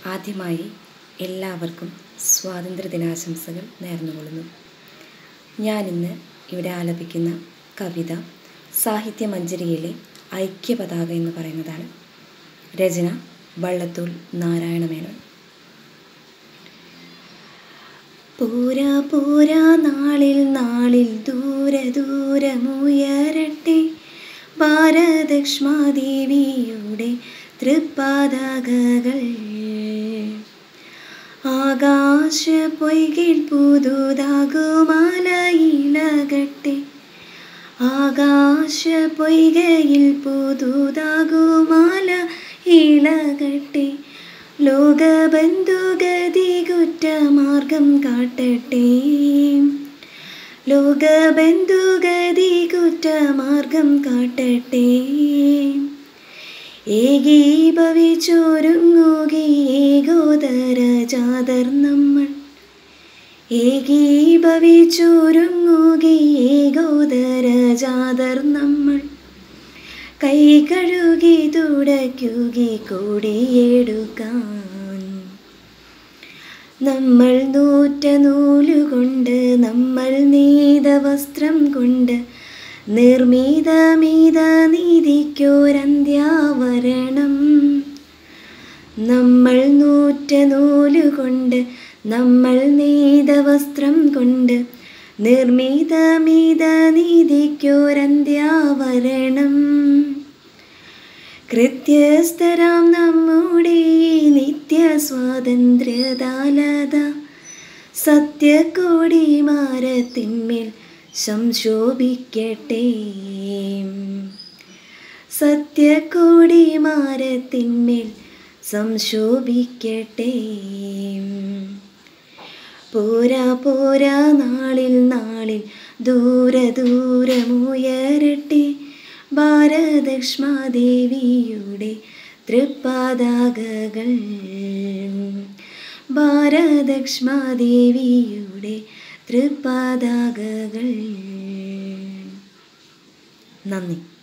ആദ്യമായി എല്ലാവർക്കും സ്വാതന്ത്ര്യദിനാശംസകൾ നേർന്നുകൊള്ളുന്നു ഞാനിന്ന് ഇവിടെ ആലപിക്കുന്ന കവിത സാഹിത്യമഞ്ജരിയിലെ ഐക്യപതാക എന്ന് പറയുന്നതാണ് രചന വള്ളത്തോൾ നാരായണ മേനോൻ പോരാ പോരാ നാളിൽ നാളിൽ ദൂരെ ദൂരമുയരട്ടെ ഭാരതക്ഷ്മാദേവിയുടെ തൃപ്പാതാകകൾ ആകാശ പൊയ്കിൽ പുതുതാകുമാലയിളകട്ടെ ആകാശ പൊയ്കയിൽ പുതുതാകുമാല ഇളകട്ടെ ലോകബന്ധുഗതി കുറ്റമാർഗം കാട്ടട്ടെ ലോകബന്ധുഗതി കുറ്റമാർഗം കാട്ടട്ടെ ഏകീഭവിച്ചൊരുങ്ങുകി ഏകോദര ജാതർ നമ്മൾ ഏകീഭവിച്ചൊരുങ്ങുകി ഏകോദര ജാതർ നമ്മൾ കൈ കഴുകി തുടയ്ക്കുകി കൂടിയെടുക്കാൻ നമ്മൾ നൂറ്റ നൂലുകൊണ്ട് നമ്മൾ നെയ്ത വസ്ത്രം കൊണ്ട് നിർമ്മിതമീത നീതിക്കൊരന്ത്യാവരണം നമ്മൾ നൂറ്റ നൂലുകൊണ്ട് നമ്മൾ നെയ്ത വസ്ത്രം കൊണ്ട് നിർമ്മിതമീത നീതിക്കൊരന്ത്യാവരണം കൃത്യസ്ഥരാം നമ്മുടെ ഈ നിത്യ സ്വാതന്ത്ര്യദാലത സത്യക്കോടി മാരത്തിന്മേൽ സംശോഭിക്കട്ടെ സത്യക്കോടി മാരത്തിന്മേൽ സംശോഭിക്കട്ടെ പോരാ പോരാ നാളിൽ നാളിൽ ദൂരെ ദൂരമുയരട്ടെ ഭാരതക്ഷ്മാദേവിയുടെ തൃപ്പാതാകകൾ ഭാരതക്ഷ്മാദേവിയുടെ തൃപ്പാതാകകൾ നന്ദി